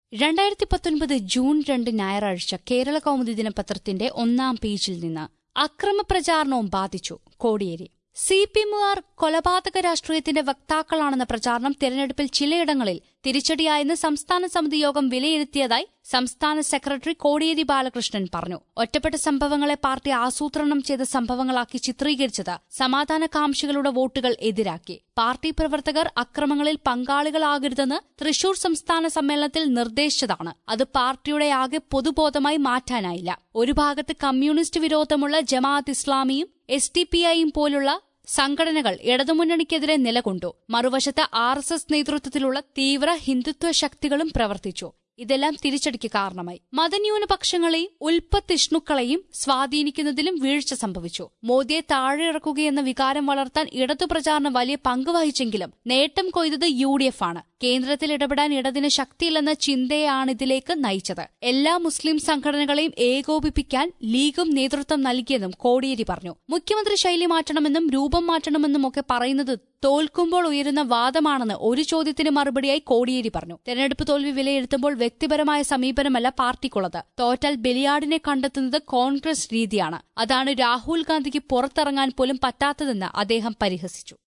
രണ്ടായിരത്തി പത്തൊൻപത് ജൂൺ രണ്ട് ഞായറാഴ്ച കേരള കൗമുദി ദിനപത്രത്തിന്റെ ഒന്നാം പേജിൽ നിന്ന് അക്രമപ്രചാരണവും ബാധിച്ചു കോടിയേരി സി പി എമ്മുകാർ കൊലപാതക രാഷ്ട്രീയത്തിന്റെ വക്താക്കളാണെന്ന പ്രചാരണം തെരഞ്ഞെടുപ്പിൽ ചിലയിടങ്ങളിൽ തിരിച്ചടിയായെന്ന് സംസ്ഥാന സമിതി യോഗം വിലയിരുത്തിയതായി സംസ്ഥാന സെക്രട്ടറി കോടിയേരി ബാലകൃഷ്ണൻ പറഞ്ഞു ഒറ്റപ്പെട്ട സംഭവങ്ങളെ പാർട്ടി ആസൂത്രണം ചെയ്ത സംഭവങ്ങളാക്കി ചിത്രീകരിച്ചത് സമാധാനകാംക്ഷികളുടെ വോട്ടുകൾ എതിരാക്കി പാർട്ടി പ്രവർത്തകർ അക്രമങ്ങളിൽ പങ്കാളികളാകരുതെന്ന് തൃശൂർ സംസ്ഥാന സമ്മേളനത്തിൽ നിർദ്ദേശിച്ചതാണ് അത് പാർട്ടിയുടെ ആകെ പൊതുബോധമായി മാറ്റാനായില്ല ഒരു ഭാഗത്ത് കമ്മ്യൂണിസ്റ്റ് വിരോധമുള്ള ജമാഅത്ത് ഇസ്ലാമിയും എസ് ഡി പി ഐയും പോലുള്ള സംഘടനകൾ ഇടതുമുന്നണിക്കെതിരെ നിലകൊണ്ടു മറുവശത്ത് ആർ എസ് എസ് നേതൃത്വത്തിലുള്ള തീവ്ര ഹിന്ദുത്വ ശക്തികളും പ്രവർത്തിച്ചു ഇതെല്ലാം തിരിച്ചടിക്ക് കാരണമായി മതന്യൂനപക്ഷങ്ങളെയും ഉൽപ്പത്തിഷ്ണുക്കളെയും സ്വാധീനിക്കുന്നതിലും വീഴ്ച സംഭവിച്ചു മോദിയെ താഴെയിറക്കുകയെന്ന വികാരം വളർത്താൻ ഇടതു പ്രചാരണം വലിയ പങ്ക് വഹിച്ചെങ്കിലും നേട്ടം കൊയ്തത് യു ഡി എഫ് ആണ് കേന്ദ്രത്തിൽ ഇടപെടാൻ ഇടതിന് ശക്തിയില്ലെന്ന ചിന്തയാണിതിലേക്ക് നയിച്ചത് എല്ലാ മുസ്ലിം സംഘടനകളെയും ഏകോപിപ്പിക്കാൻ ലീഗും നേതൃത്വം നൽകിയെന്നും കോടിയേരി പറഞ്ഞു മുഖ്യമന്ത്രി ശൈലി മാറ്റണമെന്നും രൂപം മാറ്റണമെന്നും ഒക്കെ പറയുന്നത് തോൽക്കുമ്പോൾ ഉയരുന്ന വാദമാണെന്ന് ഒരു ചോദ്യത്തിന് മറുപടിയായി കോടിയേരി പറഞ്ഞു തെരഞ്ഞെടുപ്പ് തോൽവി വിലയിരുത്തുമ്പോൾ വ്യക്തിപരമായ സമീപനമല്ല പാർട്ടിക്കുള്ളത് തോറ്റാൽ ബലിയാടിനെ കണ്ടെത്തുന്നത് കോൺഗ്രസ് രീതിയാണ് അതാണ് രാഹുൽ ഗാന്ധിക്ക് പുറത്തിറങ്ങാൻ പോലും പറ്റാത്തതെന്ന് അദ്ദേഹം പരിഹസിച്ചു